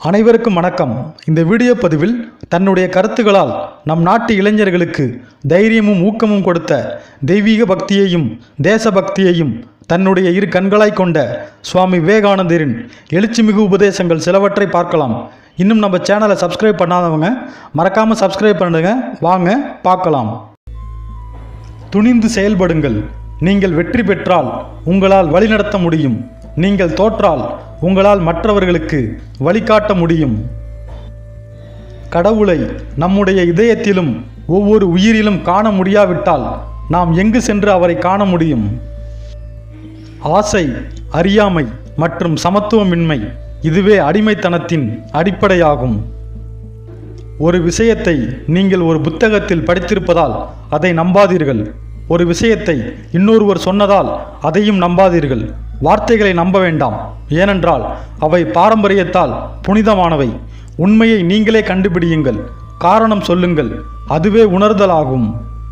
அனைவருக்கும் வணக்கம் இந்த வீடியோ பதிவில் தன்னுடைய கருத்துக்களால் நம் நாட்டு இளைஞர்களுக்கு தைரியமும் ஊக்கமும் கொடுத்த தெய்வீக பக்தியையும் தேசபக்தியையும் தன்னுடைய இரு கண்களாய் கொண்ட சுவாமி விவேகானந்தரின் எழுச்சிமிகு உபதேசங்கள் சிலவற்றை பார்க்கலாம் இன்னும் நம்ம சேனலை சப்ஸ்கிரைப் பண்ணாதவங்க மறக்காமல் சப்ஸ்கிரைப் பண்ணுங்க வாங்க பார்க்கலாம் துணிந்து செயல்படுங்கள் நீங்கள் வெற்றி பெற்றால் உங்களால் வழிநடத்த முடியும் நீங்கள் தோற்றால் உங்களால் மற்றவர்களுக்கு வழிகாட்ட முடியும் கடவுளை நம்முடைய இதயத்திலும் ஒவ்வொரு உயிரிலும் காண முடியாவிட்டால் நாம் எங்கு சென்று அவரை காண முடியும் ஆசை அறியாமை மற்றும் சமத்துவமின்மை இதுவே அடிமைத்தனத்தின் அடிப்படையாகும் ஒரு விஷயத்தை நீங்கள் ஒரு புத்தகத்தில் படித்திருப்பதால் அதை நம்பாதீர்கள் ஒரு விஷயத்தை இன்னொருவர் சொன்னதால் அதையும் நம்பாதீர்கள் வார்த்தைகளை நம்ப வேண்டாம் ஏனென்றால் அவை பாரம்பரியத்தால் புனிதமானவை உண்மையை நீங்களே கண்டுபிடியுங்கள் காரணம் சொல்லுங்கள் அதுவே உணர்தலாகும்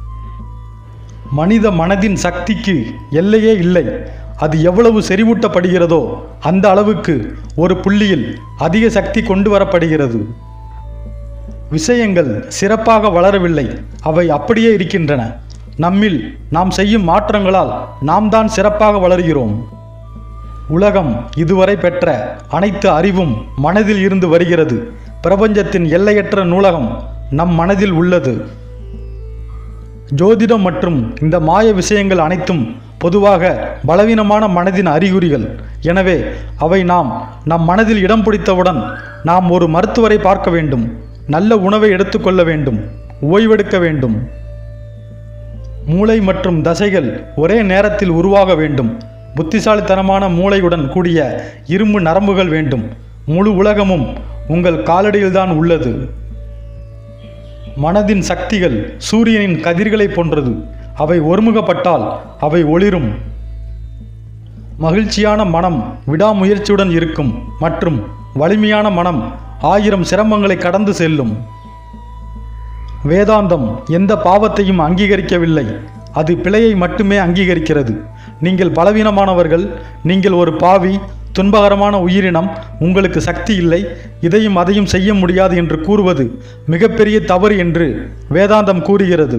மனித மனதின் சக்திக்கு எல்லையே இல்லை அது எவ்வளவு செறிவூட்டப்படுகிறதோ அந்த அளவுக்கு ஒரு புள்ளியில் அதிக சக்தி கொண்டு வரப்படுகிறது விஷயங்கள் சிறப்பாக வளரவில்லை அவை அப்படியே இருக்கின்றன நம்மில் நாம் செய்யும் மாற்றங்களால் நாம் தான் சிறப்பாக வளர்கிறோம் உலகம் இதுவரை பெற்ற அனைத்து அறிவும் மனதில் இருந்து வருகிறது பிரபஞ்சத்தின் எல்லையற்ற நூலகம் நம் மனதில் உள்ளது ஜோதிடம் மற்றும் இந்த மாய விஷயங்கள் அனைத்தும் பொதுவாக பலவீனமான மனதின் அறிகுறிகள் எனவே அவை நாம் நம் மனதில் இடம் பிடித்தவுடன் நாம் ஒரு மருத்துவரை பார்க்க வேண்டும் நல்ல உணவை எடுத்துக்கொள்ள வேண்டும் ஓய்வெடுக்க வேண்டும் மூளை மற்றும் தசைகள் ஒரே நேரத்தில் உருவாக வேண்டும் புத்திசாலித்தனமான மூளையுடன் கூடிய இரும்பு நரம்புகள் வேண்டும் முழு உலகமும் உங்கள் காலடியில்தான் உள்ளது மனதின் சக்திகள் சூரியனின் கதிர்களைப் போன்றது அவை ஒருமுகப்பட்டால் அவை ஒளிரும் மகிழ்ச்சியான மனம் விடாமுயற்சியுடன் இருக்கும் மற்றும் வலிமையான மனம் ஆயிரம் சிரமங்களை கடந்து செல்லும் வேதாந்தம் எந்த பாவத்தையும் அங்கீகரிக்கவில்லை அது பிழையை மட்டுமே அங்கீகரிக்கிறது நீங்கள் பலவீனமானவர்கள் நீங்கள் ஒரு பாவி துன்பகரமான உயிரினம் உங்களுக்கு சக்தி இல்லை இதையும் அதையும் செய்ய முடியாது என்று கூறுவது மிகப்பெரிய தவறு என்று வேதாந்தம் கூறுகிறது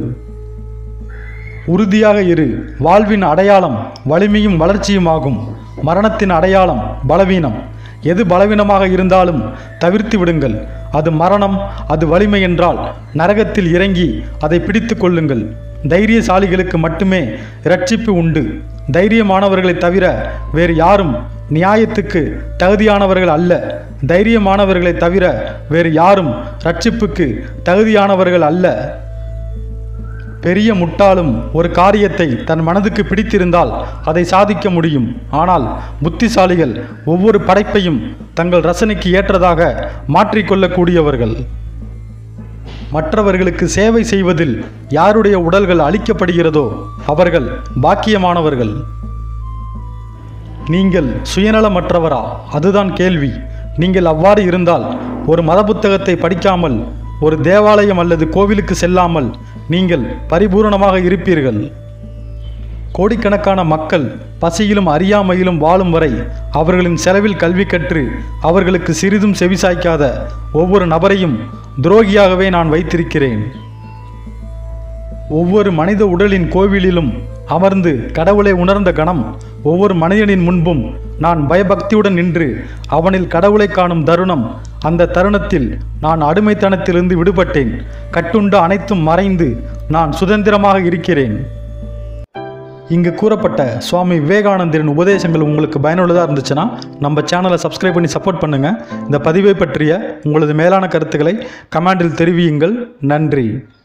உறுதியாக இரு வாழ்வின் அடையாளம் வலிமையும் வளர்ச்சியுமாகும் மரணத்தின் அடையாளம் பலவீனம் எது பலவீனமாக இருந்தாலும் தவிர்த்து விடுங்கள் அது மரணம் அது வலிமை என்றால் நரகத்தில் இறங்கி அதை பிடித்து கொள்ளுங்கள் தைரியசாலிகளுக்கு மட்டுமே இரட்சிப்பு உண்டு தைரியமானவர்களை தவிர வேறு யாரும் நியாயத்துக்கு தகுதியானவர்கள் அல்ல தைரியமானவர்களை தவிர வேறு யாரும் ரட்சிப்புக்கு தகுதியானவர்கள் அல்ல பெரிய முட்டாளும் ஒரு காரியத்தை தன் மனதுக்கு பிடித்திருந்தால் அதை சாதிக்க முடியும் ஆனால் புத்திசாலிகள் ஒவ்வொரு படைப்பையும் தங்கள் ரசனைக்கு ஏற்றதாக மாற்றிக்கொள்ளக்கூடியவர்கள் மற்றவர்களுக்கு சேவை செய்வதில் யாருடைய உடல்கள் அழிக்கப்படுகிறதோ அவர்கள் பாக்கியமானவர்கள் நீங்கள் சுயநலமற்றவரா அதுதான் கேள்வி நீங்கள் அவ்வாறு இருந்தால் ஒரு மத புத்தகத்தை படிக்காமல் ஒரு தேவாலயம் அல்லது கோவிலுக்கு செல்லாமல் நீங்கள் பரிபூரணமாக இருப்பீர்கள் கோடிக்கணக்கான மக்கள் பசியிலும் அறியாமையிலும் வாழும் வரை அவர்களின் செலவில் கல்வி கற்று அவர்களுக்கு சிறிதும் செவிசாய்க்காத ஒவ்வொரு நபரையும் துரோகியாகவே நான் வைத்திருக்கிறேன் ஒவ்வொரு மனித உடலின் கோவிலிலும் அமர்ந்து கடவுளை உணர்ந்த கணம் ஒவ்வொரு மனிதனின் முன்பும் நான் பயபக்தியுடன் நின்று அவனில் கடவுளை காணும் தருணம் அந்த தருணத்தில் நான் அடிமைத்தனத்திலிருந்து விடுபட்டேன் கட்டுண்ட அனைத்தும் மறைந்து நான் சுதந்திரமாக இருக்கிறேன் இங்கு கூறப்பட்ட சுவாமி விவேகானந்தரின் உபதேசங்கள் உங்களுக்கு பயனுள்ளதாக இருந்துச்சுன்னா நம்ம சேனலை சப்ஸ்கிரைப் பண்ணி சப்போர்ட் பண்ணுங்கள் இந்த பதிவை பற்றிய உங்களது மேலான கருத்துக்களை கமெண்டில் தெரிவியுங்கள் நன்றி